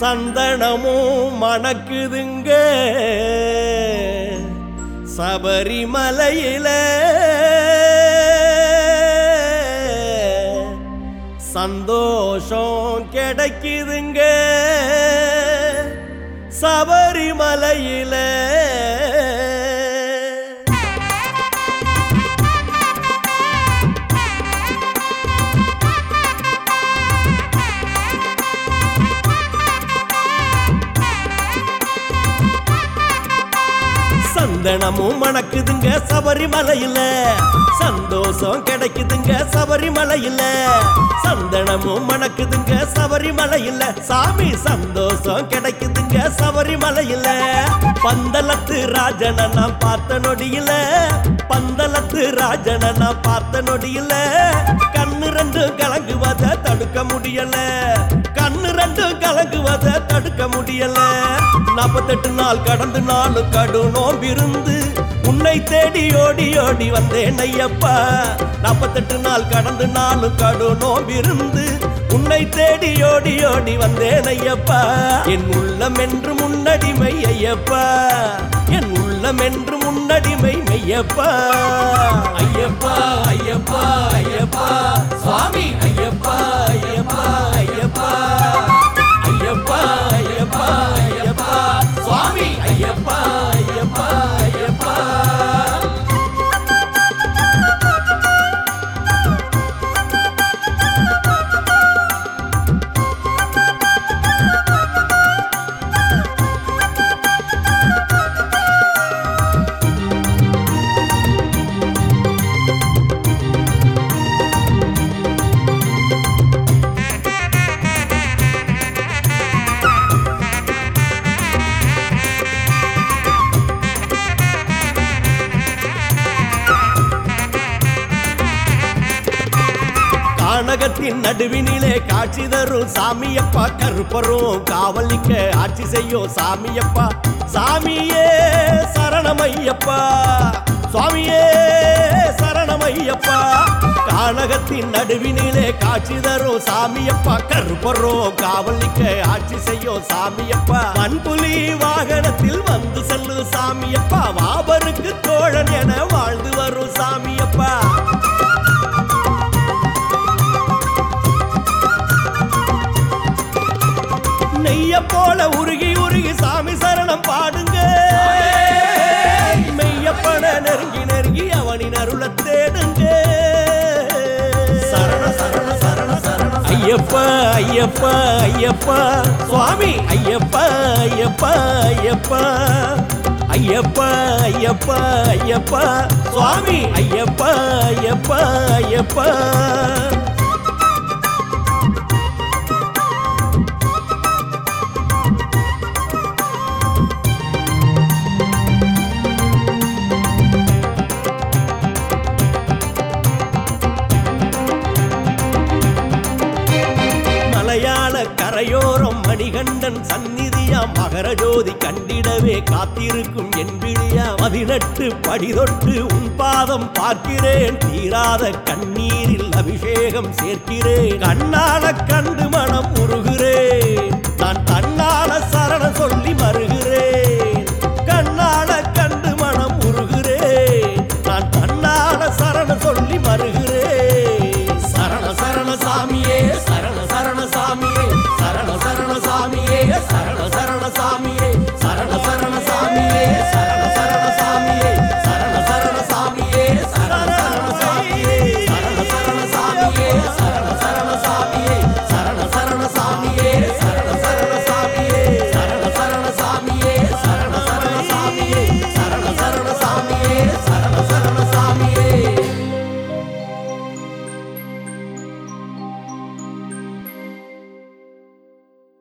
சந்தனமும் மணக்குதுங்க சபரிமலையில சந்தோஷம் கிடைக்குதுங்க சபரிமலையில சந்தனமும் மணக்குதுங்க சபரிமலையில சந்தோஷம் கிடைக்குதுங்க சபரிமலையில சந்தனமும் மணக்குதுங்க சபரிமலையில சாமி சந்தோஷம் கிடைக்குதுங்க சபரிமலையில பந்தலத்து ராஜனை நான் பார்த்த நொடியில பந்தலத்து ராஜனை நான் பார்த்த நொடியில கண்ணு ரெண்டும் கலங்குவத தடுக்க முடியல கண்ணு ரெண்டும் கலங்குவத தடுக்க முடியல நாற்பத்தெட்டு நாள் கடந்து நாலு கடு நோம்பிருந்து உன்னை தேடி ஓடி ஓடி வந்தேன் ஐயப்பா நாற்பத்தெட்டு நாள் கடந்து நாலு கடு நோம்பிருந்து உன்னை தேடி ஓடி ஓடி வந்தேன் ஐயப்பா என் உள்ளம் என்று முன்னடிமை ஐயப்பா என் உள்ளம் என்று முன்னடிமை மெய்யப்பா ஐயப்பா ஐயப்பா ஐயப்பா சுவாமி ஐயப்பா ஐயப்பா ஐயப்பா ஐயப்பா ஐயப்பா ஐயப்பா சுவாமி ஐயப்பா ஐயப்பா ஐயப்பா கானகத்தின் நடுவினிலே காட்சி தரும் சாமியப்பா கருப்பரும் காவலிக்க ஆட்சி செய்யும் சாமியப்பா சாமியே சரணமையப்பா சுவாமியே சரணமையப்பா கானகத்தின் நடுவினிலே காட்சி தரும் சாமியப்பா கருப்பரும் காவலிக்க ஆட்சி செய்யும் சாமியப்பா மண்புலி வாகனத்தில் வந்து செல்லும் சாமியப்பா வாபருக்கு தோழன் என வாழ்ந்து வரும் சாமியப்பா நெய்ய போல உருகி உருகி சாமி சரணம் பாடுங்க மெய்யப்பன நெருங்கி நெருங்கி அவனின் அருள தேடுங்க சரண சரண சரண சரண ஐயப்பா ஐயப்பா ஐயப்பா சுவாமி ஐயப்பா ஐயப்பா ஐயப்பா ஐயப்பா ஐயப்பா ஐயப்பா சுவாமி ஐயப்பா ஐயப்பா ஐயப்பா மலையாள கரையோரம் மணிகண்டன் சந்நிதியா மகர ஜோதி கண்டிடவே காத்திருக்கும் என் விழியா பதினெட்டு படிதொட்டு உன் பாதம் பார்க்கிறேன் தீராத கண்ணீரில் அபிஷேகம் சேர்க்கிறேன் கண்ணால கண்டு மனம் உருகிறேன் நான் தன்னால சரண சொல்லி மறுகிறேன் கண்ணால கண்டு மனம் உருகிறேன் நான் தன்னால சரண சொல்லி மறுகிறேன் சரண சரண சாமியே சரண சரண சாமியே சரண சரண சாமியே சரண சரண சாமியே